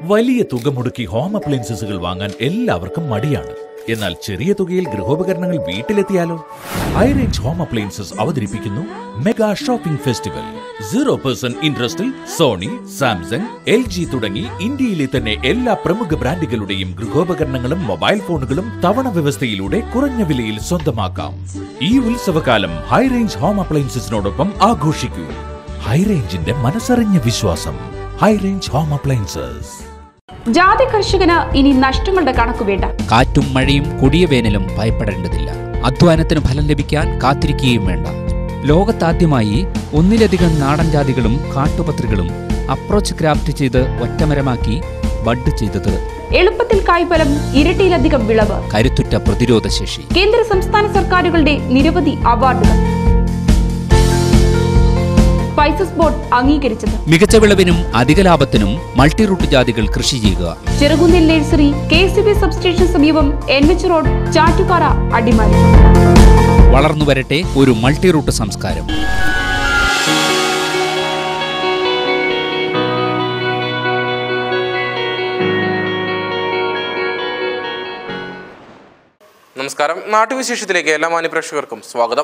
വലിയ തുക മുടക്കി ഹോം അപ്ലയൻസസുകൾ വാങ്ങാൻ എല്ലാവർക്കും മടിയാണ് എന്നാൽ ചെറിയ തുകയിൽ ഗൃഹോപകരണങ്ങൾ വീട്ടിലെത്തിയാലോ ഹൈ റേഞ്ച് ഹോം അപ്ലയൻസസ് അവതരിപ്പിക്കുന്നു mega shopping festival zero percent ഇൻട്രസ്റ്റിൽ സോണി സാംസങ് എൽ ജി തുടങ്ങി ഇന്ത്യയിലെ തന്നെ എല്ലാ പ്രമുഖ ബ്രാൻഡുകളുടെയും ഗൃഹോപകരണങ്ങളും മൊബൈൽ ഫോണുകളും തവണ വ്യവസ്ഥയിലൂടെ കുറഞ്ഞ വിലയിൽ സ്വന്തമാക്കാം ഈ ഉത്സവകാലം ഹൈ റേഞ്ച് ഹോം അപ്ലയൻസസിനോടൊപ്പം ആഘോഷിക്കൂ ഹൈ റേഞ്ചിന്റെ മനസ്സറിഞ്ഞ വിശ്വാസം ഹൈ റേഞ്ച് ഹോം അപ്ലയൻസസ് ജാതി കർഷകന് ഇനി നഷ്ടങ്ങളുടെ കണക്ക് വേണ്ട കാറ്റും മഴയും കൊടിയ വേനലും ഭയപ്പെടേണ്ടതില്ല അധ്വാനത്തിന് ഫലം ലഭിക്കാൻ കാത്തിരിക്കുകയും വേണ്ട ലോകത്താദ്യമായി ഒന്നിലധികം നാടൻ ജാതികളും കാട്ടുപത്രികളും അപ്രോച്ച് ക്രാഫ്റ്റ് ചെയ്ത് ഒറ്റമരമാക്കി ബഡ് ചെയ്തത് എളുപ്പത്തിൽ കായ്ഫലം ഇരട്ടിയിലധികം വിളവ് കരുത്തുറ്റ പ്രതിരോധശേഷി കേന്ദ്ര സംസ്ഥാന സർക്കാരുകളുടെ നിരവധി അവാർഡുകൾ സ്പൈസസ് ബോർഡ് അംഗീകരിച്ചത് മികച്ച വിളവിനും അധിക ലാഭത്തിനും മൾട്ടി റൂട്ട് ജാതികൾ കൃഷി ചെയ്യുക ചെറുകുന്നിൽ nursery K C B substation സമീപം എൻ എച്ച് റോഡ് ചാറ്റുകാര അടിമാലി വളർന്നു വരട്ടെ ഒരു മൾട്ടി റൂട്ട് സംസ്കാരം നമസ്കാരം നാട്ടുവിശേഷത്തിലേക്ക് എല്ലാ മാന്യപ്രേക്ഷകർക്കും സ്വാഗതം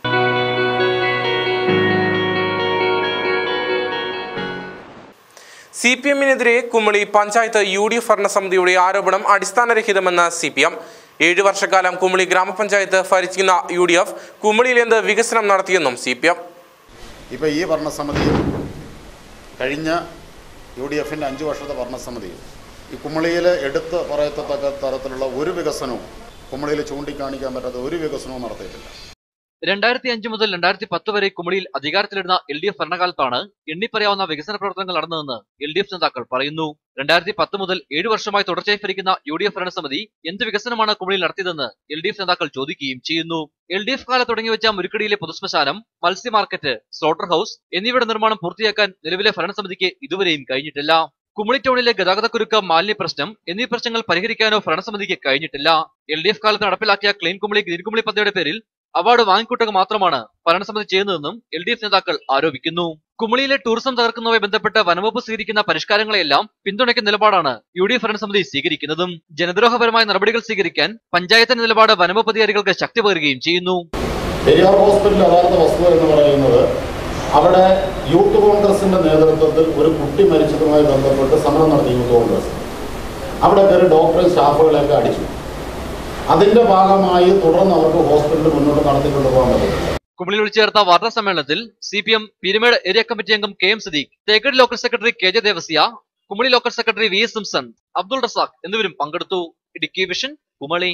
സി പി എമ്മിനെതിരെ Kumily panchayat U D F ഭരണസമിതിയുടെ ആരോപണം അടിസ്ഥാനരഹിതമെന്ന് സി പി എം ഏഴ് വർഷക്കാലം കുമളി ഗ്രാമപഞ്ചായത്ത് ഭരിക്കുന്ന യു ഡി എഫ് കുമളിയിൽ എന്ത് വികസനം നടത്തിയെന്നും സി പി എം ഇപ്പോൾ ഈ ഭരണസമിതിയും കഴിഞ്ഞ യു ഡി എഫിൻ്റെ അഞ്ച് വർഷത്തെ ഭരണസമിതിയും ഈ കുമളിയിൽ എടുത്ത് പറയത്തക്ക തരത്തിലുള്ള ഒരു വികസനവും കുമളിയിൽ ചൂണ്ടിക്കാണിക്കാൻ പറ്റാത്ത ഒരു വികസനവും നടത്തിയിട്ടില്ല രണ്ടായിരത്തി അഞ്ച് മുതൽ രണ്ടായിരത്തി പത്ത് വരെ കുമളിയിൽ അധികാരത്തിലിരുന്ന എൽ ഡി എഫ് ഭരണകാലത്താണ് എണ്ണിപ്പറയാവുന്ന വികസന പ്രവർത്തനങ്ങൾ നടന്നതെന്ന് എൽ ഡി എഫ് നേതാക്കൾ പറയുന്നു രണ്ടായിരത്തി പത്ത് മുതൽ ഏഴു വർഷമായി തുടർച്ചയായി ഭരിക്കുന്ന യു ഡി എഫ് ഭരണസമിതി എന്ത് വികസനമാണ് കുമളിയിൽ നടത്തിയതെന്ന് എൽ ഡി എഫ് നേതാക്കൾ ചോദിക്കുകയും ചെയ്യുന്നു എൽ ഡി എഫ് കാലത്ത് തുടങ്ങിവെച്ച മുരുക്കടിയിലെ പൊതുശ്മശാനം മത്സ്യ മാർക്കറ്റ് സ്ലോട്ടർ ഹൌസ് എന്നിവയുടെ നിർമ്മാണം പൂർത്തിയാക്കാൻ നിലവിലെ ഭരണസമിതിക്ക് ഇതുവരെയും കഴിഞ്ഞിട്ടില്ല കുമളി ടൗണിലെ ഗതാഗതക്കുരുക്ക് മാലിന്യ പ്രശ്നം എന്നീ പ്രശ്നങ്ങൾ പരിഹരിക്കാനോ ഭരണസമിതിക്ക് കഴിഞ്ഞിട്ടില്ല എൽ ഡി എഫ് കാലത്ത് നടപ്പിലാക്കിയ ക്ലീൻ കുമളി ഗ്രീൻ കുമളി പദ്ധതിയുടെ പേരിൽ അവാർഡ് വാങ്ങിക്കൂട്ടുക മാത്രമാണ് ഭരണസമിതി ചെയ്യുന്നതെന്നും എൽ ഡി എഫ് നേതാക്കൾ ആരോപിക്കുന്നു കുമളിയിലെ ടൂറിസം തകർക്കുന്നതുമായി ബന്ധപ്പെട്ട് വനംവകുപ്പ് സ്വീകരിക്കുന്ന പരിഷ്കാരങ്ങളെല്ലാം പിന്തുണയ്ക്കുന്ന നിലപാടാണ് യു ഡി എഫ് ഭരണസമിതി സ്വീകരിക്കുന്നതും ജനദ്രോഹപരമായ നടപടികൾ സ്വീകരിക്കാൻ പഞ്ചായത്തിന്റെ നിലപാട് വനംവകുപ്പ് അധികാരികൾക്ക് ശക്തി പകരുകയും ചെയ്യുന്നു പെരിയാർ ഹോസ്പിറ്റൽ യഥാർത്ഥ വസ്തുത എന്ന് പറയുന്നത് അവിടെ യൂത്ത് കോൺഗ്രസിന്റെ നേതൃത്വത്തിൽ ഒരു കുട്ടി മരിച്ചതുമായി ബന്ധപ്പെട്ട് സമരം നടത്തി യൂത്ത് കോൺഗ്രസ് അവിടെ കയറി ഡോക്ടറെ സ്റ്റാഫുകളെയൊക്കെ അടിച്ചു അതിന്റെ ഭാഗമായി തുടർന്ന് അവർക്ക് ഹോസ്പിറ്റൽ മുന്നോട്ട് നടത്തിക്കൊണ്ടു പോകാൻ പറ്റില്ല കുമളിയിൽ വിളിച്ചു ചേർത്ത വാർത്താ സമ്മേളനത്തിൽ C P M Peermade area committee അംഗം K M Sadiq Thekkady local secretary K J Devasya Kumily local secretary V S Simson Abdul Razak എന്നിവരും പങ്കെടുത്തു ഇടുക്കി വിഷൻ കുമളി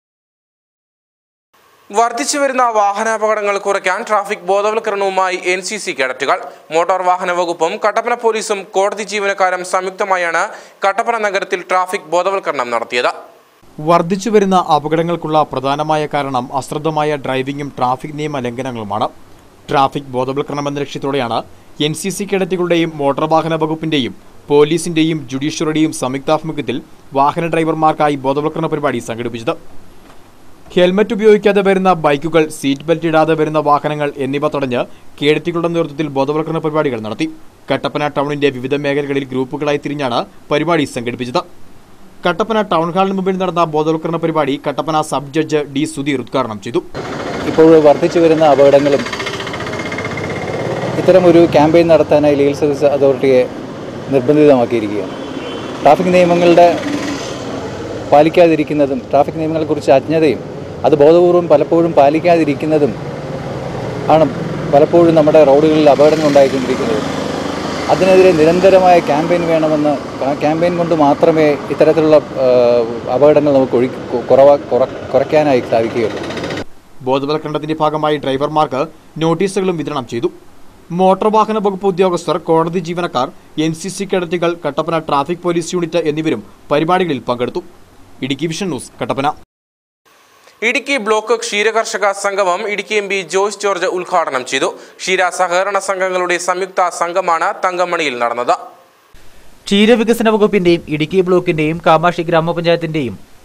വർദ്ധിച്ചു വരുന്ന വാഹനാപകടങ്ങൾ കുറയ്ക്കാൻ ട്രാഫിക് ബോധവൽക്കരണവുമായി എൻ സി സി കേഡറ്റുകൾ മോട്ടോർ വാഹന വകുപ്പും കട്ടപ്പന പോലീസും കോടതി ജീവനക്കാരും സംയുക്തമായാണ് കട്ടപ്പന നഗരത്തിൽ ട്രാഫിക് ബോധവൽക്കരണം നടത്തിയത് വർദ്ധിച്ചുവരുന്ന അപകടങ്ങൾക്കുള്ള പ്രധാനമായ കാരണം അശ്രദ്ധമായ ഡ്രൈവിംഗും ട്രാഫിക് നിയമ ലംഘനങ്ങളുമാണ് ട്രാഫിക് ബോധവൽക്കരണം എന്ന ലക്ഷ്യത്തോടെയാണ് എൻ സി സി കേഡറ്റുകളുടെയും മോട്ടോർ വാഹന വകുപ്പിന്റെയും പോലീസിന്റെയും ജുഡീഷ്യറിയുടെയും സംയുക്താഭിമുഖ്യത്തിൽ വാഹന ഡ്രൈവർമാർക്കായി ബോധവൽക്കരണ പരിപാടി സംഘടിപ്പിച്ചത് ഹെൽമറ്റ് ഉപയോഗിക്കാതെ വരുന്ന ബൈക്കുകൾ സീറ്റ് ബെൽറ്റ് ഇടാതെ വരുന്ന വാഹനങ്ങൾ എന്നിവ തടഞ്ഞ് കേഡറ്റുകളുടെ നേതൃത്വത്തിൽ ബോധവൽക്കരണ പരിപാടികൾ നടത്തി കട്ടപ്പന ടൗണിന്റെ വിവിധ മേഖലകളിൽ ഗ്രൂപ്പുകളായി തിരിഞ്ഞാണ് പരിപാടി സംഘടിപ്പിച്ചത് കട്ടപ്പന ടൗൺ ഹാളിന് മുമ്പിൽ നടന്ന ബോധവൽക്കരണ പരിപാടി Kattappana sub judge D Sudheer ഉദ്ഘാടനം ചെയ്തു ഇപ്പോൾ വർദ്ധിച്ചു വരുന്ന അപകടങ്ങളും ഇത്തരമൊരു ക്യാമ്പയിൻ നടത്താനായി ലീഗൽ സർവീസ് അതോറിറ്റിയെ നിർബന്ധിതമാക്കിയിരിക്കുകയാണ് ട്രാഫിക് നിയമങ്ങളുടെ പാലിക്കാതിരിക്കുന്നതും ട്രാഫിക് നിയമങ്ങളെക്കുറിച്ച് അജ്ഞതയും അത് ബോധപൂർവം പലപ്പോഴും പാലിക്കാതിരിക്കുന്നതും ആണ് പലപ്പോഴും നമ്മുടെ റോഡുകളിൽ അപകടങ്ങൾ ഉണ്ടായിക്കൊണ്ടിരിക്കുന്നത് അതിനെതിരെ നിരന്തരമായ ക്യാമ്പയിൻ വേണമെന്ന് ആ ക്യാമ്പയിൻ കൊണ്ട് മാത്രമേ ഇത്തരത്തിലുള്ള ആ, അപകടങ്ങൾ നമുക്ക് ഒഴി കുറവാ കുറ കുറയ്ക്കാനായി സാധിക്കുകയുള്ളൂ ബോധവൽക്കരണത്തിന്റെ ഭാഗമായി ഡ്രൈവർമാർക്ക് നോട്ടീസുകളും വിതരണം ചെയ്തു മോട്ടോർ വാഹന വകുപ്പ് ഉദ്യോഗസ്ഥർ കോടതി ജീവനക്കാർ എൻ സി സി കേഡറ്റുകൾ കട്ടപ്പന ട്രാഫിക് പോലീസ് യൂണിറ്റ് എന്നിവരും പരിപാടികളിൽ പങ്കെടുത്തു Idukki Vision news Kattappana Idukki block ക്ഷീരകർഷക സംഗമം Idukki M P Joice George ഉദ്ഘാടനം ചെയ്തു ക്ഷീര സഹകരണ സംഘങ്ങളുടെ സംയുക്ത സംഘമാണ് തങ്കമണിയിൽ നടന്നത് ക്ഷീരവികസന വകുപ്പിന്റെയും ഇടുക്കി ബ്ലോക്കിന്റെയും കാമാക്ഷി ഗ്രാമപഞ്ചായത്തിന്റെയും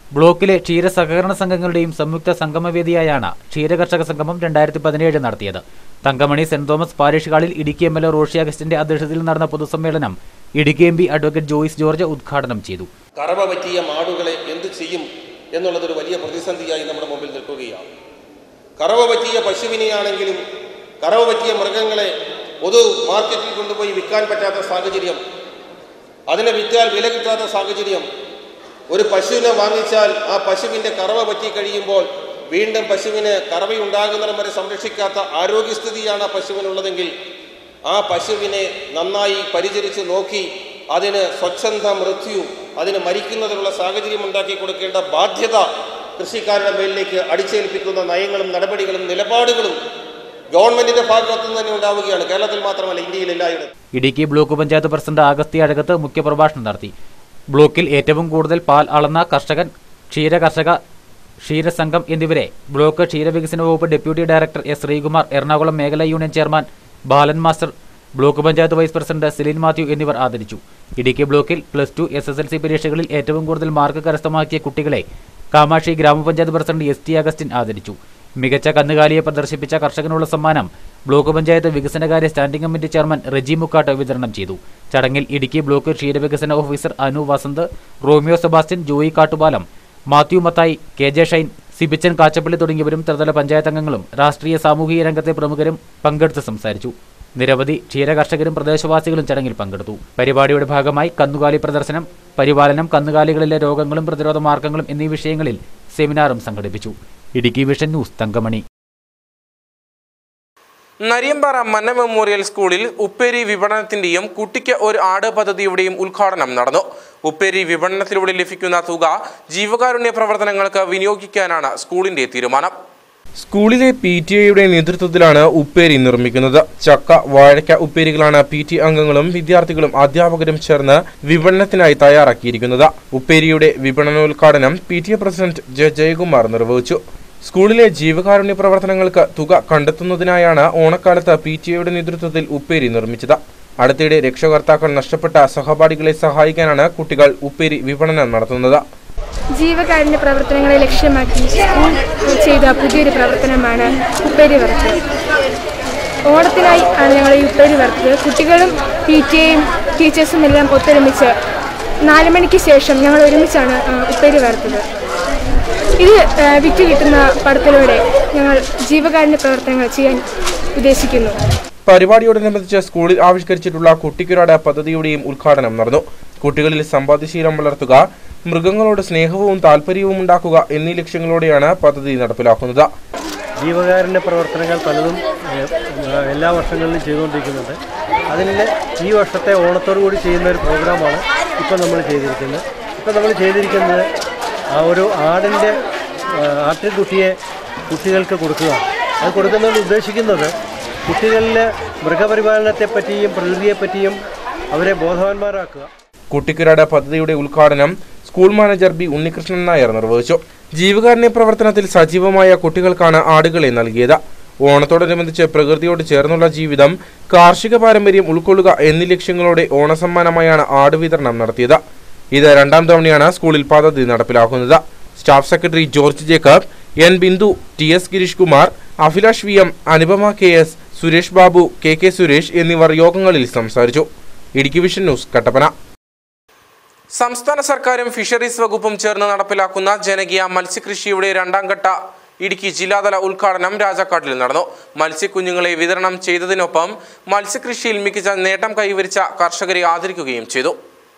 ബ്ലോക്കിലെ ക്ഷീര സഹകരണ സംഘങ്ങളുടെയും സംയുക്ത സംഗമവേദിയായാണ് ക്ഷീരകർഷക സംഗമം രണ്ടായിരത്തി പതിനേഴ് നടത്തിയത് തങ്കമണി സെന്റ് തോമസ് പാരിഷ് ഹാളിൽ Idukki M L A Roshy അഗസ്റ്റിന്റെ അധ്യക്ഷതയിൽ നടന്ന പൊതുസമ്മേളനം Idukki M P advocate Joice George ഉദ്ഘാടനം ചെയ്തു കറവ പറ്റിയ മാടുകളെ എന്തു ചെയ്യും എന്നുള്ളതൊരു വലിയ പ്രതിസന്ധിയായി നമ്മുടെ മുമ്പിൽ നിൽക്കുകയാണ് കറവ പറ്റിയ പശുവിനെയാണെങ്കിലും കറവ പറ്റിയ മൃഗങ്ങളെ പൊതു മാർക്കറ്റിൽ കൊണ്ടുപോയി വിൽക്കാൻ പറ്റാത്ത സാഹചര്യം അതിനെ വിറ്റാൽ വില കിട്ടാത്ത സാഹചര്യം ഒരു പശുവിനെ വാങ്ങിച്ചാൽ ആ പശുവിൻ്റെ കറവ പറ്റി കഴിയുമ്പോൾ വീണ്ടും പശുവിന് കറവയുണ്ടാകുന്നിടം വരെ സംരക്ഷിക്കാത്ത ആരോഗ്യസ്ഥിതിയാണ് ആ പശുവിനുള്ളതെങ്കിൽ ആ പശുവിനെ നന്നായി പരിചരിച്ച് നോക്കി അതിന് സ്വച്ഛന്ത മൃത്യു അതിന് മരിക്കുന്നതിനുള്ള സാഹചര്യം ഉണ്ടാക്കി കൊടുക്കേണ്ട ബാധ്യത കൃഷിക്കാരുടെ മേലിലേക്ക് അടിച്ചേൽപ്പിക്കുന്ന നയങ്ങളും നടപടികളും നിലപാടുകളും ഗവൺമെന്റിന്റെ ഭാഗത്തു നിന്ന് തന്നെ ഉണ്ടാവുകയാണ് കേരളത്തിൽ മാത്രമല്ല ഇന്ത്യയിൽ എല്ലായിടത്തും ഇടുക്കി ബ്ലോക്ക് പഞ്ചായത്ത് പ്രസിഡന്റ് അഗസ്തി അഴകത്ത് മുഖ്യപ്രഭാഷണം നടത്തി ബ്ലോക്കിൽ ഏറ്റവും കൂടുതൽ പാൽ അളന്ന കർഷകൻ ക്ഷീര കർഷക ക്ഷീരസംഘം എന്നിവരെ ബ്ലോക്ക് ക്ഷീരവികസന വകുപ്പ് deputy director S Sreekumar Ernakulam മേഖലാ union chairman Balan master block panchayat vice president Celine Mathew എന്നിവർ ആദരിച്ചു ഇടുക്കി ബ്ലോക്കിൽ plus two S S L C പരീക്ഷകളിൽ ഏറ്റവും കൂടുതൽ മാർക്ക് കരസ്ഥമാക്കിയ കുട്ടികളെ കാമാക്ഷി ഗ്രാമപഞ്ചായത്ത് പ്രസിഡന്റ് എസ് ടി അഗസ്റ്റിൻ ആദരിച്ചു മികച്ച കന്നുകാലിയെ പ്രദർശിപ്പിച്ച കർഷകനുള്ള സമ്മാനം ബ്ലോക്ക് പഞ്ചായത്ത് വികസനകാര്യ standing committee chairman Reji Mukkatt വിതരണം ചെയ്തു ചടങ്ങിൽ ഇടുക്കി ബ്ലോക്ക് ക്ഷീരവികസന officer Anu Vasanth Romeo Sebastian Joy Kattupalam Mathew Mathai K J Shine Sibichan Kachappally തുടങ്ങിയവരും ത്രിതല പഞ്ചായത്ത് അംഗങ്ങളും രാഷ്ട്രീയ സാമൂഹിക രംഗത്തെ പ്രമുഖരും പങ്കെടുത്ത് സംസാരിച്ചു നിരവധി ക്ഷീരകർഷകരും പ്രദേശവാസികളും ചടങ്ങിൽ പങ്കെടുത്തു പരിപാടിയുടെ ഭാഗമായി കന്നുകാലി പ്രദർശനം പരിപാലനം കന്നുകാലികളിലെ രോഗങ്ങളും പ്രതിരോധ മാർഗങ്ങളും എന്നീ വിഷയങ്ങളിൽ സെമിനാറും സംഘടിപ്പിച്ചു Idukki Vision news Thankamani Nariyampara Manna memorial സ്കൂളിൽ ഉപ്പേരി വിപണനത്തിന്റെയും കുട്ടിക്ക് ഒരു ആട് പദ്ധതിയുടെയും ഉദ്ഘാടനം നടന്നു ഉപ്പേരി വിപണനത്തിലൂടെ ലഭിക്കുന്ന തുക ജീവകാരുണ്യ പ്രവർത്തനങ്ങൾക്ക് വിനിയോഗിക്കാനാണ് സ്കൂളിന്റെ തീരുമാനം സ്കൂളിലെ പി ടി എയുടെ നേതൃത്വത്തിലാണ് ഉപ്പേരി നിർമ്മിക്കുന്നത് ചക്ക വാഴയ്ക്ക ഉപ്പേരികളാണ് പി ടി അംഗങ്ങളും വിദ്യാർത്ഥികളും അധ്യാപകരും ചേർന്ന് വിപണനത്തിനായി തയ്യാറാക്കിയിരിക്കുന്നത് ഉപ്പേരിയുടെ വിപണനോദ്ഘാടനം P T A president J Jayakumar നിർവഹിച്ചു സ്കൂളിലെ ജീവകാരുണ്യ പ്രവർത്തനങ്ങൾക്ക് തുക കണ്ടെത്തുന്നതിനായാണ് ഓണക്കാലത്ത് പി ടി എയുടെ നേതൃത്വത്തിൽ ഉപ്പേരി നിർമ്മിച്ചത് അടുത്തിടെ രക്ഷകർത്താക്കൾ നഷ്ടപ്പെട്ട സഹപാഠികളെ സഹായിക്കാനാണ് കുട്ടികൾ ഉപ്പേരി വിപണനം നടത്തുന്നത് ജീവകാരുണ്യ പ്രവർത്തനങ്ങളെ ലക്ഷ്യമാക്കി സ്കൂൾ ചെയ്ത പുതിയൊരു പ്രവർത്തനമാണ് ഉപ്പേരി വർക്ക് ഓണത്തിനായി ആണ് ഞങ്ങൾ ഈ ഉപ്പേരി വർക്ക് കുട്ടികളും പി ടി എയും ടീച്ചേഴ്സും എല്ലാം ഒത്തൊരുമിച്ച് നാല് മണിക്ക് ശേഷം ഞങ്ങൾ ഒരുമിച്ചാണ് ആ, ഉപ്പേരി വറുത്തത് ഇത് ആ, വിറ്റ് കിട്ടുന്ന പടത്തിലൂടെ ഞങ്ങൾ ജീവകാരുണ്യ പ്രവർത്തനങ്ങൾ ചെയ്യാൻ ഉദ്ദേശിക്കുന്നു പരിപാടിയോടനുബന്ധിച്ച് സ്കൂളിൽ ആവിഷ്കരിച്ചിട്ടുള്ള കുട്ടിക്കൊരാട് പദ്ധതിയുടെയും ഉദ്ഘാടനം നടന്നു കുട്ടികളിൽ സമ്പാദ്യശീലം വളർത്തുക മൃഗങ്ങളോട് സ്നേഹവും താല്പര്യവും ഉണ്ടാക്കുക എന്നീ ലക്ഷ്യങ്ങളോടെയാണ് പദ്ധതി നടപ്പിലാക്കുന്നത് ജീവകാരുണ്യ പ്രവർത്തനങ്ങൾ പലതും ഏഹ്, എല്ലാ വർഷങ്ങളിലും ചെയ്തുകൊണ്ടിരിക്കുന്നുണ്ട് അതിൽ ഈ വർഷത്തെ ഓണത്തോടു കൂടി ചെയ്യുന്ന ഒരു പ്രോഗ്രാമാണ് ഇപ്പം നമ്മൾ ചെയ്തിരിക്കുന്നത് ഇപ്പം നമ്മൾ ചെയ്തിരിക്കുന്നത് ആ ഒരു ആടിൻ്റെ ഏഹ്, ആട്ടിൻകുട്ടിയെ കുട്ടികൾക്ക് കൊടുക്കുക അത് കൊടുക്കുന്നതുകൊണ്ട് ഉദ്ദേശിക്കുന്നത് കുട്ടികളിൽ മൃഗപരിപാലനത്തെപ്പറ്റിയും പ്രകൃതിയെപ്പറ്റിയും അവരെ ബോധവാന്മാരാക്കുക കുട്ടിക്കൊരാട് പദ്ധതിയുടെ ഉദ്ഘാടനം school manager B Unnikrishnan Nair നിർവഹിച്ചു ജീവകാരുണ്യ പ്രവർത്തനത്തിൽ സജീവമായ കുട്ടികൾക്കാണ് ആടുകളെ നൽകിയത് ഓണത്തോടനുബന്ധിച്ച് പ്രകൃതിയോട് ചേർന്നുള്ള ജീവിതം കാർഷിക പാരമ്പര്യം ഉൾക്കൊള്ളുക എന്നീ ലക്ഷ്യങ്ങളോടെ ഓണസമ്മാനമായാണ് ആട് വിതരണം നടത്തിയത് ഇത് രണ്ടാം തവണയാണ് സ്കൂളിൽ പദ്ധതി നടപ്പിലാക്കുന്നത് staff secretary George Jacob N Bindu T S Gireesh Kumar Abhilash V M Anupama K S Suresh Babu K K Suresh എന്നിവർ യോഗങ്ങളിൽ സംസാരിച്ചു ഇടുക്കി വിഷൻ ന്യൂസ് കട്ടപ്പന സംസ്ഥാന സർക്കാരും ഫിഷറീസ് വകുപ്പും ചേർന്ന് നടപ്പിലാക്കുന്ന ജനകീയ മത്സ്യകൃഷിയുടെ രണ്ടാം ഘട്ട ഇടുക്കി ജില്ലാതല ഉദ്ഘാടനം രാജാക്കാട്ടിൽ നടന്നു മത്സ്യക്കുഞ്ഞുങ്ങളെ വിതരണം ചെയ്തതിനൊപ്പം മത്സ്യകൃഷിയിൽ മികച്ച നേട്ടം കൈവരിച്ച കർഷകരെ ആദരിക്കുകയും ചെയ്തു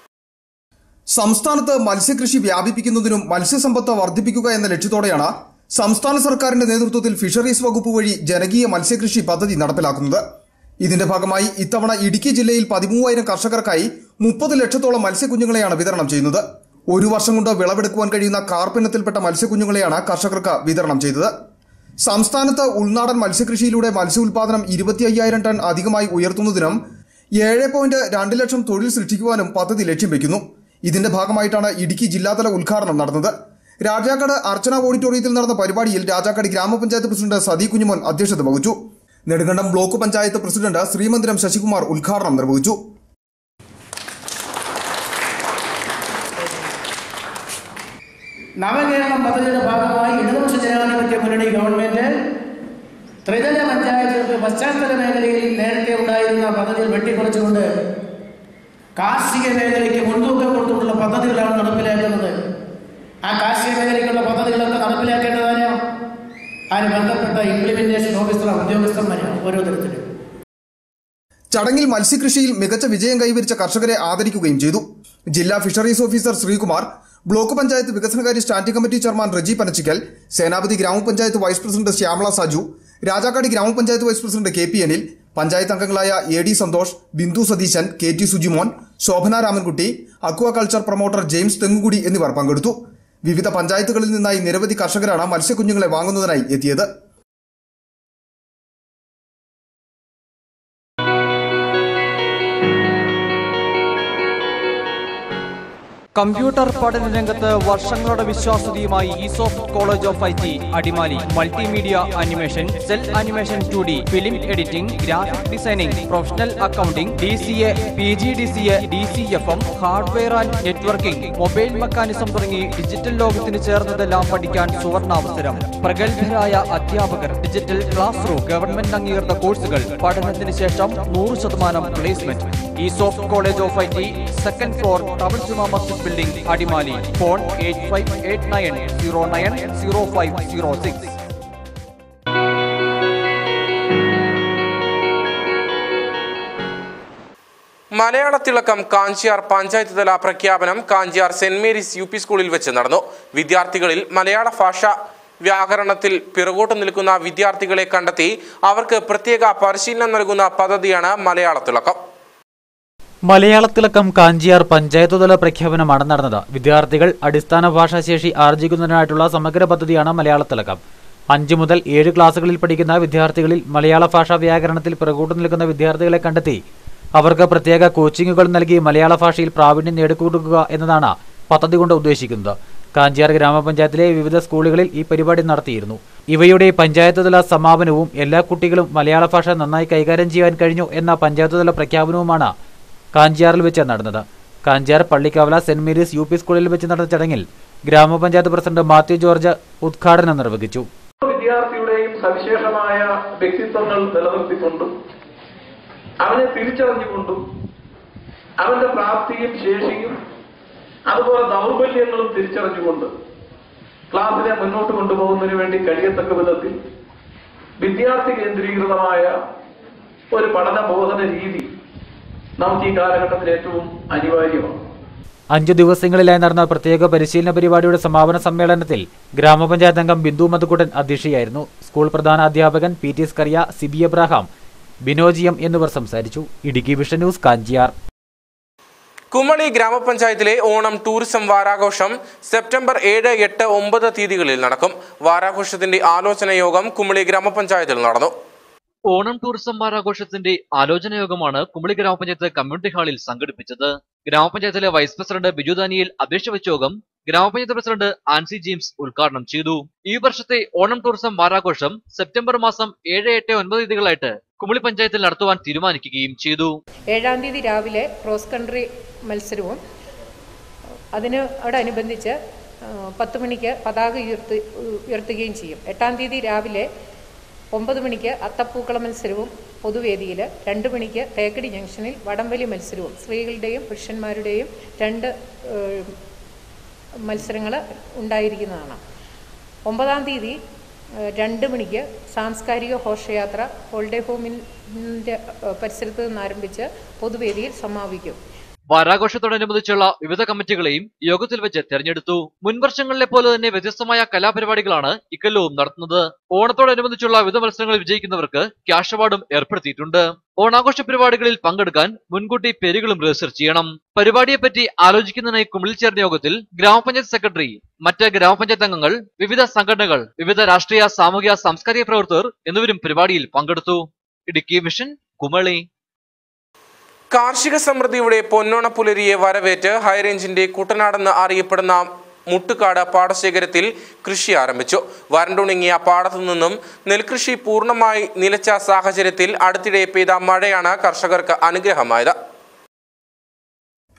സംസ്ഥാനത്ത് മത്സ്യകൃഷി വ്യാപിപ്പിക്കുന്നതിനും മത്സ്യസമ്പത്ത് വർദ്ധിപ്പിക്കുക എന്ന ലക്ഷ്യത്തോടെയാണ് സംസ്ഥാന സർക്കാരിന്റെ നേതൃത്വത്തിൽ ഫിഷറീസ് വകുപ്പ് വഴി ജനകീയ മത്സ്യകൃഷി പദ്ധതി നടപ്പിലാക്കുന്നത് ഇതിന്റെ ഭാഗമായി ഇത്തവണ ഇടുക്കി ജില്ലയിൽ പതിമൂവായിരം കർഷകർക്കായി മുപ്പത് ലക്ഷത്തോളം മത്സ്യക്കുഞ്ഞുങ്ങളെയാണ് വിതരണം ചെയ്യുന്നത് ഒരു വർഷം കൊണ്ട് വിളവെടുക്കുവാൻ കഴിയുന്ന കാർപ്പിനത്തിൽപ്പെട്ട മത്സ്യക്കുഞ്ഞുങ്ങളെയാണ് കർഷകർക്ക് വിതരണം ചെയ്തത് സംസ്ഥാനത്ത് ഉൾനാടൻ മത്സ്യകൃഷിയിലൂടെ മത്സ്യ ഉൽപാദനം ഇരുപത്തി അയ്യായിരം ടൺ അധികമായി ഉയർത്തുന്നതിനും ഏഴ് പോയിന്റ് രണ്ട് ലക്ഷം തൊഴിൽ സൃഷ്ടിക്കുവാനും പദ്ധതി ലക്ഷ്യം വെക്കുന്നു ഇതിന്റെ ഭാഗമായിട്ടാണ് ഇടുക്കി ജില്ലാതല ഉദ്ഘാടനം നടന്നത് രാജാക്കാട് അർച്ചന ഓഡിറ്റോറിയത്തിൽ നടന്ന പരിപാടിയിൽ രാജാക്കാട് ഗ്രാമപഞ്ചായത്ത് പ്രസിഡന്റ് സതി കുഞ്ഞുമോൻ അധ്യക്ഷത വഹിച്ചു നെടുങ്കണ്ടം ബ്ലോക്ക് പഞ്ചായത്ത് പ്രസിഡന്റ് ശ്രീമന്ദിരം ശശികുമാർ ഉദ്ഘാടനം നിർവഹിച്ചു നവകേരളം പദ്ധതിയുടെ ഭാഗമായി ഇടതുപക്ഷ ജനാധിപത്യ മുന്നണി ഗവൺമെന്റ് ത്രിതല പഞ്ചായത്തുകൾക്ക് പശ്ചാത്തല മേഖലയിൽ നേരത്തെ ഉണ്ടായിരുന്ന പദ്ധതികൾ വെട്ടിക്കുറച്ചുകൊണ്ട് കാർഷിക മേഖലയ്ക്ക് മുൻതൂക്കം കൊടുത്തുകൊണ്ടുള്ള പദ്ധതികളാണ് നടപ്പിലാക്കുന്നത് ആ കാർഷിക മേഖലയ്ക്കുള്ള പദ്ധതികളൊക്കെ നടപ്പിലാക്കേണ്ടതാണ് അതിന് ബന്ധപ്പെട്ട ഇംപ്ലിമെന്റേഷൻ ഓഫീസർ ഉദ്യോഗസ്ഥന്മാരാണ് ഓരോ തരത്തിലും ചടങ്ങിൽ മത്സ്യകൃഷിയിൽ മികച്ച വിജയം കൈവരിച്ച കർഷകരെ ആദരിക്കുകയും ചെയ്തു ജില്ലാ fisheries officer Sreekumar block panchayat വികസനകാര്യ standing committee chairman Reji Panachikkal Senapathy ഗ്രാമപഞ്ചായത്ത് വൈസ് പ്രസിഡന്റ് ശ്യാമള സാജു രാജാക്കാടി ഗ്രാമപഞ്ചായത്ത് vice president K P Anil panchayat അംഗങ്ങളായ A D Santhosh Bindu Satheesan K T Sujimon Shobhana Ramankutty aquaculture promoter James Thengukudi എന്നിവർ പങ്കെടുത്തു വിവിധ പഞ്ചായത്തുകളിൽ നിന്നായി നിരവധി കർഷകരാണ് മത്സ്യക്കുഞ്ഞുങ്ങളെ വാങ്ങുന്നതിനായി എത്തിയത് കമ്പ്യൂട്ടർ പഠന രംഗത്ത് വർഷങ്ങളുടെ വിശ്വാസ്യതയുമായി eSoft college of I T Adimali multimedia animation cel animation two D film editing graphic designing professional accounting D C A P G D C A D C F M hardware and networking mobile mechanism തുടങ്ങി digital ലോകത്തിന് ചേർന്നതെല്ലാം പഠിക്കാൻ സുവർണാവസരം പ്രഗത്ഭരായ അധ്യാപകർ digital class room government അംഗീകൃത കോഴ്സുകൾ പഠനത്തിന് ശേഷം നൂറ് ശതമാനം placement eSoft college of I T second floor ടവൽ Juma Masjid building Adimali phone eight five eight nine zero nine zero five zero six Malayala Thilakkam Kanchiyar panchayat തല പ്രഖ്യാപനം Kanchiyar Saint Mary's U P സ്കൂളിൽ വെച്ച് നടന്നു വിദ്യാർത്ഥികളിൽ മലയാള ഭാഷ വ്യാകരണത്തിൽ പിറകോട്ട് നിൽക്കുന്ന വിദ്യാർത്ഥികളെ കണ്ടെത്തി അവർക്ക് പ്രത്യേക പരിശീലനം നൽകുന്ന പദ്ധതിയാണ് മലയാള തിളക്കം മലയാളത്തിലക്കം കാഞ്ചിയാർ പഞ്ചായത്ത് തല പ്രഖ്യാപനമാണ് നടന്നത് വിദ്യാർത്ഥികൾ അടിസ്ഥാന ഭാഷാശേഷി ആർജിക്കുന്നതിനായിട്ടുള്ള സമഗ്ര പദ്ധതിയാണ് മലയാളത്തിലക്കം അഞ്ചു മുതൽ ഏഴ് ക്ലാസ്സുകളിൽ പഠിക്കുന്ന വിദ്യാർത്ഥികളിൽ മലയാള ഭാഷാ വ്യാകരണത്തിൽ പിറകോട്ട് നിൽക്കുന്ന വിദ്യാർത്ഥികളെ കണ്ടെത്തി അവർക്ക് പ്രത്യേക കോച്ചിങ്ങുകൾ നൽകി മലയാള ഭാഷയിൽ പ്രാവീണ്യം നേടിക്കൊടുക്കുക എന്നതാണ് പദ്ധതി കൊണ്ട് ഉദ്ദേശിക്കുന്നത് കാഞ്ചിയാർ ഗ്രാമപഞ്ചായത്തിലെ വിവിധ സ്കൂളുകളിൽ ഈ പരിപാടി നടത്തിയിരുന്നു ഇവയുടെ പഞ്ചായത്ത് തല സമാപനവും എല്ലാ കുട്ടികളും മലയാള ഭാഷ നന്നായി കൈകാര്യം ചെയ്യാൻ കഴിഞ്ഞു എന്ന പഞ്ചായത്ത് തല പ്രഖ്യാപനവുമാണ് കാഞ്ചിയാറിൽ വെച്ച് നടന്നത് Kanchiyar Pallikkavala Saint Mary's U P സ്കൂളിൽ വെച്ച് നടന്ന ചടങ്ങിൽ ഗ്രാമപഞ്ചായത്ത് പ്രസിഡന്റ് മാത്യു ജോർജ് ഉദ്ഘാടനം നിർവഹിച്ചു വിദ്യാർത്ഥിയുടെയും സവിശേഷമായ വ്യക്തിത്വങ്ങൾ നിലനിർത്തിക്കൊണ്ടും അവനെ തിരിച്ചറിഞ്ഞുകൊണ്ടും അവന്റെ പ്രാപ്തിയും ശേഷിയും അതുപോലെ ദൗർബല്യങ്ങളും തിരിച്ചറിഞ്ഞുകൊണ്ട് ക്ലാസ്സിനെ മുന്നോട്ട് കൊണ്ടുപോകുന്നതിന് വേണ്ടി കഴിയത്തക്ക വിധത്തിൽ വിദ്യാർത്ഥി കേന്ദ്രീകൃതമായ ഒരു പഠന ബോധന രീതി നമുക്ക് ഈ കാലഘട്ടത്തിൽ ഏറ്റവും അനിവാര്യമാണ് അഞ്ചു ദിവസങ്ങളിലായി നടന്ന പ്രത്യേക പരിശീലന പരിപാടിയുടെ സമാപന സമ്മേളനത്തിൽ ഗ്രാമപഞ്ചായത്ത് അംഗം ബിന്ദു മധുക്കുട്ടൻ അധ്യക്ഷയായിരുന്നു സ്കൂൾ പ്രധാന അധ്യാപകൻ P T Scaria Sibi Abraham ബിനോജിയം എന്നിവർ സംസാരിച്ചു ഇടുക്കി വിഷൻ ന്യൂസ് കാഞ്ചിയാർ കുമളി ഗ്രാമപഞ്ചായത്തിലെ ഓണം ടൂറിസം വാരാഘോഷം സെപ്റ്റംബർ ഏഴ് എട്ട് ഒമ്പത് തീയതികളിൽ നടക്കും വാരാഘോഷത്തിന്റെ ആലോചന യോഗം കുമളി ഗ്രാമപഞ്ചായത്തിൽ നടന്നു ഓണം ടൂറിസം വാരാഘോഷത്തിന്റെ ആലോചന യോഗമാണ് കുമളി ഗ്രാമപഞ്ചായത്ത് കമ്മ്യൂണിറ്റി ഹാളിൽ സംഘടിപ്പിച്ചത് ഗ്രാമപഞ്ചായത്തിലെ വൈസ് പ്രസിഡന്റ് ബിജു ദാനിയേൽ അധ്യക്ഷ വെച്ച യോഗം ഗ്രാമപഞ്ചായത്ത് പ്രസിഡന്റ് ആൻസി ജെയിംസ് ഉദ്ഘാടനം ചെയ്തു ഈ വർഷത്തെ ഓണം ടൂറിസം വാരാഘോഷം സെപ്റ്റംബർ മാസം ഏഴ് എട്ട് ഒൻപത് തീയതികളായിട്ട് കുമളി പഞ്ചായത്തിൽ നടത്തുവാൻ തീരുമാനിക്കുകയും ചെയ്തു ഏഴാം തീയതി രാവിലെ ക്രോസ് കൺട്രി മത്സരവും അതിന് അതനുബന്ധിച്ച് പത്ത് മണിക്ക് പതാക ഉയർത്തി ഉയർത്തുകയും ചെയ്യും എട്ടാം തീയതി രാവിലെ ഒമ്പത് മണിക്ക് അത്തപ്പൂക്കള മത്സരവും പൊതുവേദിയിൽ രണ്ട് മണിക്ക് തേക്കടി ജംഗ്ഷനിൽ വടംവലി മത്സരവും സ്ത്രീകളുടെയും പുരുഷന്മാരുടെയും രണ്ട് മത്സരങ്ങൾ ഉണ്ടായിരിക്കുന്നതാണ് ഒമ്പതാം തീയതി ഏഹ്, രണ്ട് മണിക്ക് സാംസ്കാരിക ഘോഷയാത്ര ഹോളിഡേ ഹോമിൻ്റെ പരിസരത്ത് നിന്ന് ആരംഭിച്ച് പൊതുവേദിയിൽ സമാപിക്കും വാരാഘോഷത്തോടനുബന്ധിച്ചുള്ള വിവിധ കമ്മിറ്റികളെയും യോഗത്തിൽ വെച്ച് തെരഞ്ഞെടുത്തു മുൻവർഷങ്ങളിലെ പോലെ തന്നെ വ്യത്യസ്തമായ കലാപരിപാടികളാണ് ഇക്കൊല്ലവും നടത്തുന്നത് ഓണത്തോടനുബന്ധിച്ചുള്ള വിവിധ മത്സരങ്ങളിൽ വിജയിക്കുന്നവർക്ക് ക്യാഷ് അവാർഡും ഏർപ്പെടുത്തിയിട്ടുണ്ട് ഓണാഘോഷ പരിപാടികളിൽ പങ്കെടുക്കാൻ മുൻകൂട്ടി പേരുകളും രജിസ്റ്റർ ചെയ്യണം പരിപാടിയെപ്പറ്റി ആലോചിക്കുന്നതിനായി കുമിളിൽ ചേർന്ന യോഗത്തിൽ ഗ്രാമപഞ്ചായത്ത് സെക്രട്ടറി മറ്റ് ഗ്രാമപഞ്ചായത്ത് അംഗങ്ങൾ വിവിധ സംഘടനകൾ വിവിധ രാഷ്ട്രീയ സാമൂഹിക സാംസ്കാരിക പ്രവർത്തകർ എന്നിവരും പരിപാടിയിൽ പങ്കെടുത്തു ഇടുക്കി മിഷൻ കുമളി കാർഷിക സമൃദ്ധിയുടെ പൊന്നോണ പുലരിയെ വരവേറ്റ് ഹൈറേഞ്ചിന്റെ കുട്ടനാടെന്ന് അറിയപ്പെടുന്ന മുട്ടുകാട് പാടശേഖരത്തിൽ കൃഷി ആരംഭിച്ചു വരണ്ടുണങ്ങിയ പാടത്തു നിന്നും നെൽകൃഷി പൂർണ്ണമായി നിലച്ച സാഹചര്യത്തിൽ അടുത്തിടെ പെയ്ത മഴയാണ് കർഷകർക്ക് അനുഗ്രഹമായത്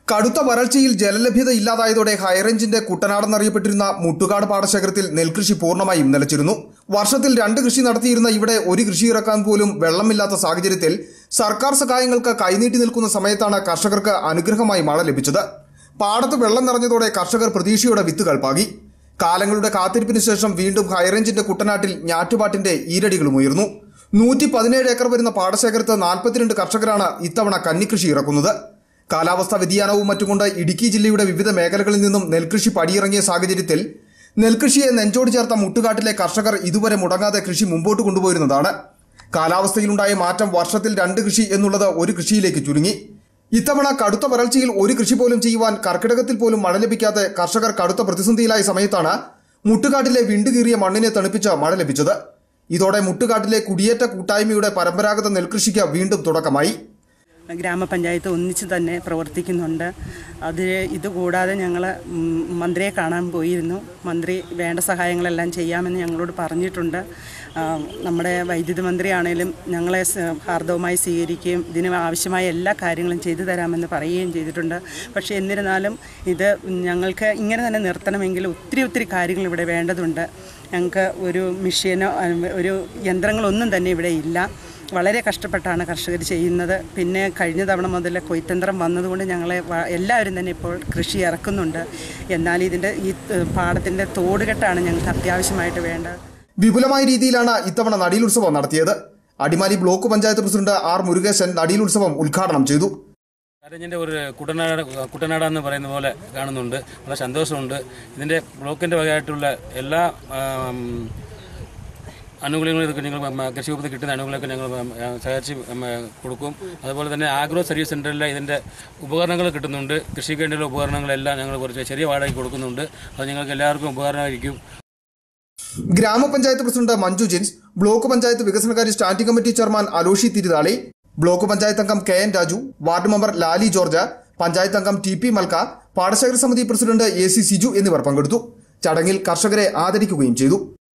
കടുത്ത വരൾച്ചയിൽ ജലലഭ്യത ഇല്ലാതായതോടെ ഹൈറേഞ്ചിന്റെ കുട്ടനാടെന്നറിയപ്പെട്ടിരുന്ന മുട്ടുകാട് പാടശേഖരത്തിൽ നെൽകൃഷി പൂർണ്ണമായും നിലച്ചിരുന്നു വർഷത്തിൽ രണ്ട് കൃഷി നടത്തിയിരുന്ന ഇവിടെ ഒരു കൃഷി ഇറക്കാൻ പോലും വെള്ളമില്ലാത്ത സാഹചര്യത്തിൽ സർക്കാർ സഹായങ്ങൾക്ക് കൈനീട്ടി നിൽക്കുന്ന സമയത്താണ് കർഷകർക്ക് അനുഗ്രഹമായി മഴ ലഭിച്ചത് പാടത്ത് വെള്ളം നിറഞ്ഞതോടെ കർഷകർ പ്രതീക്ഷയോടെ വിത്തുകൾ പാകി കാലങ്ങളുടെ കാത്തിരിപ്പിന് ശേഷം വീണ്ടും ഹൈറേഞ്ചിന്റെ കുട്ടനാട്ടിൽ ഞാറ്റുപാട്ടിന്റെ ഈരടികളും ഉയർന്നു നൂറ്റി പതിനേഴ് ഏക്കർ വരുന്ന പാടശേഖരത്ത് നാൽപ്പത്തിരണ്ട് കർഷകരാണ് ഇത്തവണ കന്നിക്കൃഷി ഇറക്കുന്നത് കാലാവസ്ഥാ വ്യതിയാനവും മറ്റുകൊണ്ട് ഇടുക്കി ജില്ലയുടെ വിവിധ മേഖലകളിൽ നിന്നും നെൽകൃഷി പടിയിറങ്ങിയ സാഹചര്യത്തിൽ നെൽകൃഷിയെ നെഞ്ചോട് ചേർത്ത മുട്ടുകാട്ടിലെ കർഷകർ ഇതുവരെ മുടങ്ങാതെ കൃഷി മുമ്പോട്ട് കൊണ്ടുപോയിരുന്നതാണ് കാലാവസ്ഥയിലുണ്ടായ മാറ്റം വർഷത്തിൽ രണ്ട് കൃഷി എന്നുള്ളത് ഒരു കൃഷിയിലേക്ക് ചുരുങ്ങി ഇത്തവണ കടുത്ത വരൾച്ചയിൽ ഒരു കൃഷി പോലും ചെയ്യുവാൻ കർക്കിടകത്തിൽ പോലും മഴ ലഭിക്കാതെ കർഷകർ കടുത്ത പ്രതിസന്ധിയിലായ സമയത്താണ് മുട്ടുകാട്ടിലെ വിണ്ടുകീറിയ മണ്ണിനെ തണുപ്പിച്ച് മഴ ലഭിച്ചത് ഇതോടെ മുട്ടുകാട്ടിലെ കുടിയേറ്റ കൂട്ടായ്മയുടെ പരമ്പരാഗത നെൽകൃഷിക്ക് വീണ്ടും തുടക്കമായി ഗ്രാമപഞ്ചായത്ത് ഒന്നിച്ച് തന്നെ പ്രവർത്തിക്കുന്നുണ്ട് അതിൽ ഇതുകൂടാതെ ഞങ്ങൾ മന്ത്രിയെ കാണാൻ പോയിരുന്നു മന്ത്രി വേണ്ട സഹായങ്ങളെല്ലാം ചെയ്യാമെന്ന് ഞങ്ങളോട് പറഞ്ഞിട്ടുണ്ട് ആ, നമ്മുടെ വൈദ്യുതി മന്ത്രിയാണേലും ഞങ്ങളെ സ- ഹാർദവമായി സ്വീകരിക്കുകയും ഇതിന് ആവശ്യമായ എല്ലാ കാര്യങ്ങളും ചെയ്തു തരാമെന്ന് പറയുകയും ചെയ്തിട്ടുണ്ട് പക്ഷേ എന്നിരുന്നാലും ഇത് ഞങ്ങൾക്ക് ഇങ്ങനെ തന്നെ നിർത്തണമെങ്കിൽ ഒത്തിരി ഒത്തിരി കാര്യങ്ങൾ ഇവിടെ വേണ്ടതുണ്ട് ഞങ്ങൾക്ക് ഒരു മെഷീനോ അഹ് ഒരു യന്ത്രങ്ങളൊന്നും തന്നെ ഇവിടെ ഇല്ല വളരെ കഷ്ടപ്പെട്ടാണ് കർഷകർ ചെയ്യുന്നത് പിന്നെ കഴിഞ്ഞ തവണ മുതൽ കൊയ്ത്തന്ത്രം വന്നതുകൊണ്ട് ഞങ്ങളെ വ- എല്ലാവരും തന്നെ ഇപ്പോൾ കൃഷി ഇറക്കുന്നുണ്ട് എന്നാൽ ഇതിൻ്റെ ഈ ഏഹ്, പാടത്തിൻ്റെ തോടുകെട്ടാണ് ഞങ്ങൾക്ക് അത്യാവശ്യമായിട്ട് വേണ്ടത് വിപുലമായ രീതിയിലാണ് ഇത്തവണ നടീൽ ഉത്സവം നടത്തിയത് Adimali block panchayat president R Murukesan നടീൽ ഉത്സവം ഉദ്ഘാടനം ചെയ്തു കാരഞ്ചിൻ്റെ ഒരു കുട്ടനാട് കുട്ടനാട് എന്ന് പറയുന്ന പോലെ കാണുന്നുണ്ട് വളരെ സന്തോഷമുണ്ട് ഇതിൻ്റെ ബ്ലോക്കിൻ്റെ വകയായിട്ടുള്ള എല്ലാ ആം, ആനുകൂല്യങ്ങളും ഇതൊക്കെ ഞങ്ങൾ ഉം, കൃഷി വകുപ്പിൽ കിട്ടുന്ന ആനുകൂല്യമൊക്കെ ഞങ്ങൾ ഉം, ആ, സഹകരിച്ച് ഉം, കൊടുക്കും അതുപോലെ തന്നെ ആഗ്രോ സർവീസ് സെൻ്ററിൽ ഇതിൻ്റെ ഉപകരണങ്ങൾ കിട്ടുന്നുണ്ട് കൃഷിക്ക് വേണ്ടിയുള്ള ഉപകരണങ്ങളെല്ലാം ഞങ്ങൾ കുറച്ച് ചെറിയ വാടകയ്ക്ക് കൊടുക്കുന്നുണ്ട് അത് ഞങ്ങൾക്ക് എല്ലാവർക്കും ഉപകാരമായിരിക്കും ഗ്രാമപഞ്ചായത്ത് പ്രസിഡന്റ് മഞ്ജു ജിൻസ് ബ്ലോക്ക് പഞ്ചായത്ത് വികസനകാര്യ standing committee chairman Aloshy Thiruthali block panchayat അംഗം K N Raju ward member Lali George panchayat അംഗം ടി പി മൽക്ക പാടശേഖര സമിതി പ്രസിഡന്റ് എ സി സിജു എന്നിവർ പങ്കെടുത്തു ചടങ്ങിൽ കർഷകരെ ആദരിക്കുകയും ചെയ്തു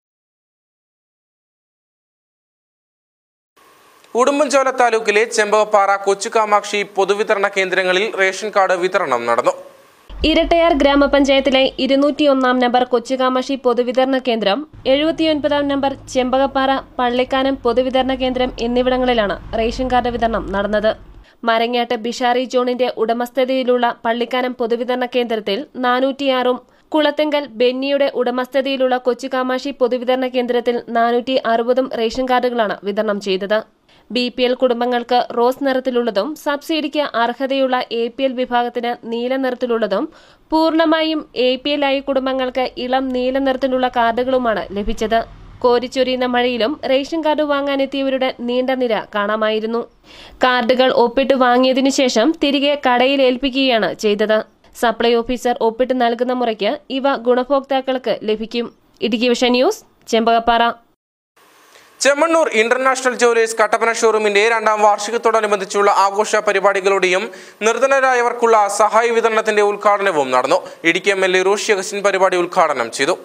ഉടുമ്പൻചോല താലൂക്കിലെ ചെമ്പകപ്പാറ കൊച്ചുകാമാക്ഷി പൊതുവിതരണ കേന്ദ്രങ്ങളിൽ റേഷൻ കാർഡ് വിതരണം നടന്നു ഇരട്ടയാർ ഗ്രാമപഞ്ചായത്തിലെ ഇരുന്നൂറ്റിയൊന്നാം നമ്പർ കൊച്ചുകാമഷി പൊതുവിതരണ കേന്ദ്രം എഴുപത്തിയൊൻപതാം നമ്പർ ചെമ്പകപ്പാറ പള്ളിക്കാനം പൊതുവിതരണ കേന്ദ്രം എന്നിവിടങ്ങളിലാണ് റേഷൻ കാർഡ് വിതരണം നടന്നത് മരങ്ങാട്ട് ബിഷാറി ജോണിന്റെ ഉടമസ്ഥതയിലുള്ള പള്ളിക്കാനം പൊതുവിതരണ കേന്ദ്രത്തിൽ നാനൂറ്റിയാറും കുളത്തെങ്കൽ ബെന്നിയുടെ ഉടമസ്ഥതയിലുള്ള കൊച്ചുകാമാഷി പൊതുവിതരണ കേന്ദ്രത്തിൽ നാനൂറ്റി അറുപതും റേഷൻ കാർഡുകളാണ് വിതരണം ചെയ്തത് ബി പി എൽ കുടുംബങ്ങൾക്ക് റോസ് നിറത്തിലുള്ളതും സബ്സിഡിക്ക് അർഹതയുള്ള എ പി എൽ വിഭാഗത്തിന് നീല നിറത്തിലുള്ളതും പൂർണ്ണമായും എ പി എൽ ആയ കുടുംബങ്ങൾക്ക് ഇളം നീല നിറത്തിലുള്ള കാർഡുകളുമാണ് ലഭിച്ചത് കോരിച്ചൊരിയുന്ന മഴയിലും റേഷൻ കാർഡ് വാങ്ങാനെത്തിയവരുടെ നീണ്ട നിര കാണാമായിരുന്നു കാർഡുകൾ ഒപ്പിട്ട് വാങ്ങിയതിനു ശേഷം തിരികെ കടയിൽ ഏൽപ്പിക്കുകയാണ് ചെയ്തത് സപ്ലൈ ഓഫീസർ ഒപ്പിട്ട് നൽകുന്ന മുറയ്ക്ക് ഇവ ഗുണഭോക്താക്കൾക്ക് ലഭിക്കും Idukki Vision news Chembakappara Chemmanur international jewellers Kattappana ഷോറൂമിന്റെ രണ്ടാം വാർഷികത്തോടനുബന്ധിച്ചുള്ള ആഘോഷ പരിപാടികളുടെയും നിർധനരായവർക്കുള്ള സഹായ വിതരണത്തിന്റെ ഉദ്ഘാടനവും നടന്നു Idukki M L A Roshy Augustine പരിപാടി ഉദ്ഘാടനം ചെയ്തു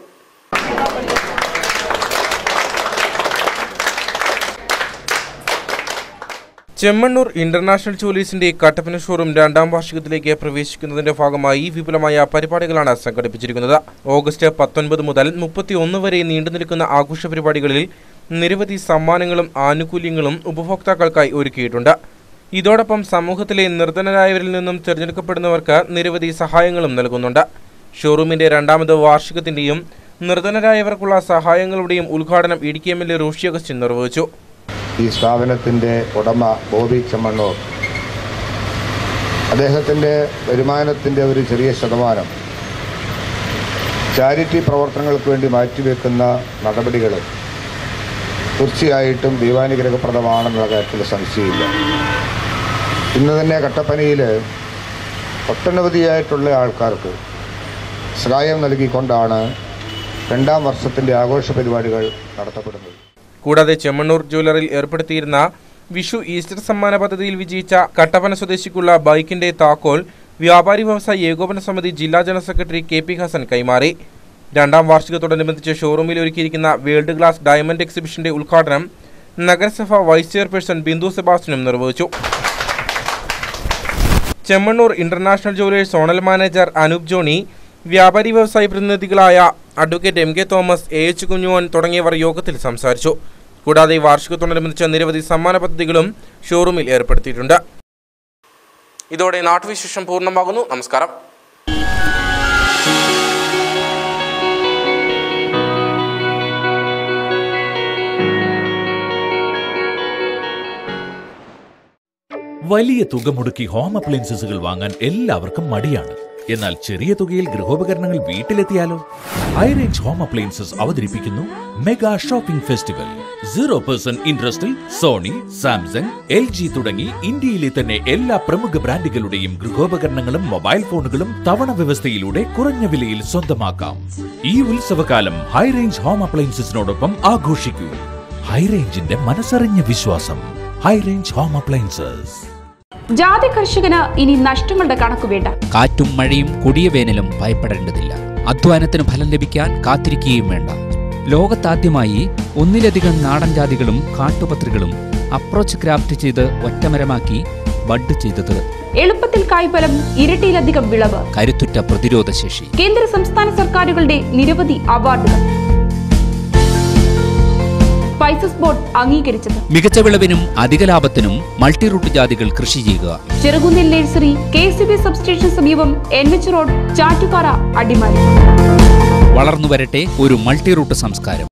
ചെമ്മണ്ണൂർ ഇന്റർനാഷണൽ ജുവലേഴ്സിന്റെ കട്ടപ്പന ഷോറൂം രണ്ടാം വാർഷികത്തിലേക്ക് പ്രവേശിക്കുന്നതിന്റെ ഭാഗമായി വിപുലമായ പരിപാടികളാണ് സംഘടിപ്പിച്ചിരിക്കുന്നത് ഓഗസ്റ്റ് പത്തൊൻപത് മുതൽ മുപ്പത്തിയൊന്ന് വരെ നീണ്ടുനിൽക്കുന്ന ആഘോഷ പരിപാടികളിൽ നിരവധി സമ്മാനങ്ങളും ആനുകൂല്യങ്ങളും ഉപഭോക്താക്കൾക്കായി ഒരുക്കിയിട്ടുണ്ട് ഇതോടൊപ്പം സമൂഹത്തിലെ നിർധനരായവരിൽ നിന്നും തിരഞ്ഞെടുക്കപ്പെടുന്നവർക്ക് നിരവധി സഹായങ്ങളും നൽകുന്നുണ്ട് ഷോറൂമിന്റെ രണ്ടാമത് വാർഷികത്തിന്റെയും നിർധനരായവർക്കുള്ള സഹായങ്ങളുടെയും ഉദ്ഘാടനം Idukki M L A Roshy Augustine നിർവഹിച്ചു ഈ സ്ഥാപനത്തിൻ്റെ ഉടമ ബോബി ചെമ്മണ്ണൂർ അദ്ദേഹത്തിൻ്റെ വരുമാനത്തിൻ്റെ ഒരു ചെറിയ ശതമാനം ചാരിറ്റി പ്രവർത്തനങ്ങൾക്ക് വേണ്ടി മാറ്റിവെക്കുന്ന നടപടികൾ തീർച്ചയായിട്ടും ദൈവാനുഗ്രഹപ്രദമാണെന്നുള്ള കാര്യത്തിൽ സംശയമില്ല ഇന്ന് തന്നെ കട്ടപ്പനയിൽ ഒട്ടനവധിയായിട്ടുള്ള ആൾക്കാർക്ക് സഹായം നൽകിക്കൊണ്ടാണ് രണ്ടാം വർഷത്തിൻ്റെ ആഘോഷ പരിപാടികൾ നടത്തപ്പെടുന്നത് കൂടാതെ ചെമ്മണ്ണൂർ ജ്വല്ലറിൽ ഏർപ്പെടുത്തിയിരുന്ന വിഷു ഈസ്റ്റർ സമ്മാന പദ്ധതിയിൽ വിജയിച്ച കട്ടപ്പന സ്വദേശിക്കുള്ള ബൈക്കിന്റെ താക്കോൽ വ്യാപാരി വ്യവസായ ഏകോപന സമിതി ജില്ലാ general secretary K P Hassan കൈമാറി രണ്ടാം വാർഷികത്തോടനുബന്ധിച്ച് ഷോറൂമിൽ ഒരുക്കിയിരിക്കുന്ന വേൾഡ് ഗ്ലാസ് ഡയമണ്ട് എക്സിബിഷന്റെ ഉദ്ഘാടനം നഗരസഭ വൈസ് ചെയർപേഴ്സൺ ബിന്ദു സെബാസ്റ്റ്യനും നിർവഹിച്ചു Chemmanur international jewellers zonal manager Anoop Johnny വ്യാപാരി വ്യവസായ പ്രതിനിധികളായ advocate M K Thomas A H Kunjumon തുടങ്ങിയവർ യോഗത്തിൽ സംസാരിച്ചു കൂടാതെ ഈ വാർഷികത്തോടനുബന്ധിച്ച് നിരവധി സമ്മാന പദ്ധതികളും ഷോറൂമിൽ ഏർപ്പെടുത്തിയിട്ടുണ്ട് ഇതോടെ നാട്ടുവിശേഷം പൂർണ്ണമാകുന്നു നമസ്കാരം വലിയ തുക മുടക്കി ഹോം അപ്ലയൻസസുകൾ വാങ്ങാൻ എല്ലാവർക്കും മടിയാണ് എന്നാൽ ചെറിയ തുകയിൽ ഗൃഹോപകരണങ്ങൾ വീട്ടിലെത്തിയാലോ ഹൈ റേഞ്ച് ഹോം അപ്ലയൻസസ് അവതരിപ്പിക്കുന്നു mega shopping festival zero percent ഇൻട്രസ്റ്റിൽ സോണി സാംസങ് എൽ ജി തുടങ്ങി ഇന്ത്യയിലെ തന്നെ എല്ലാ പ്രമുഖ ബ്രാൻഡുകളുടെയും ഗൃഹോപകരണങ്ങളും മൊബൈൽ ഫോണുകളും തവണ വ്യവസ്ഥയിലൂടെ കുറഞ്ഞ വിലയിൽ സ്വന്തമാക്കാം ഈ ഉത്സവകാലം ഹൈ റേഞ്ച് ഹോം അപ്ലയൻസസിനോടൊപ്പം ആഘോഷിക്കൂ ഹൈ റേഞ്ചിന്റെ മനസ്സറിഞ്ഞ വിശ്വാസം ഹൈ റേഞ്ച് ഹോം അപ്ലയൻസസ് ജാതി കർഷകന് ഇനി നഷ്ടങ്ങളുടെ കണക്ക് വേണ്ട കാറ്റും മഴയും കൊടിയ വേനലും ഭയപ്പെടേണ്ടതില്ല അധ്വാനത്തിന് ഫലം ലഭിക്കാൻ കാത്തിരിക്കുകയും വേണ്ട ലോകത്താദ്യമായി ഒന്നിലധികം നാടൻ ജാതികളും കാട്ടുപത്രികളും അപ്രോച്ച് ക്രാഫ്റ്റ് ചെയ്ത് ഒറ്റമരമാക്കി ബഡ് ചെയ്തത് എളുപ്പത്തിൽ കായ്ഫലം ഇരട്ടിയിലധികം വിളവ് കരുത്തുറ്റ പ്രതിരോധശേഷി കേന്ദ്ര സംസ്ഥാന സർക്കാരുകളുടെ നിരവധി അവാർഡുകൾ സ്പൈസസ് ബോർഡ് അംഗീകരിച്ചത് മികച്ച വിളവിനും അധിക ലാഭത്തിനും മൾട്ടി റൂട്ട് ജാതികൾ കൃഷി ചെയ്യുക ചെറുകുന്നിൽ nursery K C B substation സമീപം എൻ എച്ച് റോഡ് ചാറ്റുകാര അടിമാലി വളർന്നു വരട്ടെ ഒരു മൾട്ടി റൂട്ട് സംസ്കാരം